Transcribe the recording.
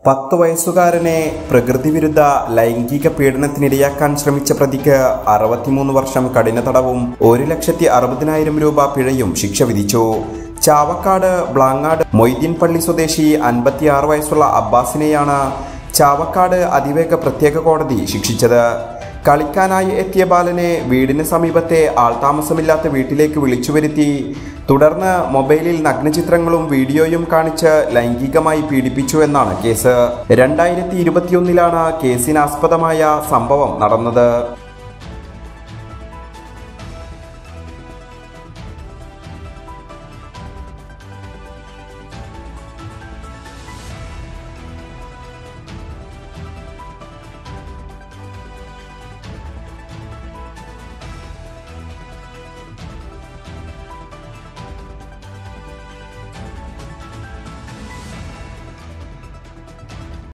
പത്ത് വയസ്സുകാരനെ പ്രകൃതിവിരുദ്ധ ലൈംഗിക പീഡനത്തിനിരയാക്കാൻ ശ്രമിച്ച പ്രതിക്ക് അറുപത്തിമൂന്ന് വർഷം കഠിന തടവും ഒരു ലക്ഷത്തി അറുപതിനായിരം രൂപ പിഴയും ശിക്ഷ വിധിച്ചു ചാവക്കാട് ബ്ലാങ്ങാട് മൊയ്തീൻ പള്ളി സ്വദേശി അൻപത്തിയാറ് വയസ്സുള്ള അബ്ബാസിനെയാണ് ചാവക്കാട് അതിവേഗ പ്രത്യേക കോടതി ശിക്ഷിച്ചത് കളിക്കാനായി എത്തിയ ബാലനെ വീടിന് സമീപത്തെ ആൾതാമസമില്ലാത്ത വീട്ടിലേക്ക് വിളിച്ചു വരുത്തി തുടർന്ന് മൊബൈലിൽ നഗ്നചിത്രങ്ങളും വീഡിയോയും കാണിച്ച് ലൈംഗികമായി പീഡിപ്പിച്ചു എന്നാണ് കേസ് രണ്ടായിരത്തി ഇരുപത്തിയൊന്നിലാണ് കേസിനാസ്പദമായ സംഭവം നടന്നത്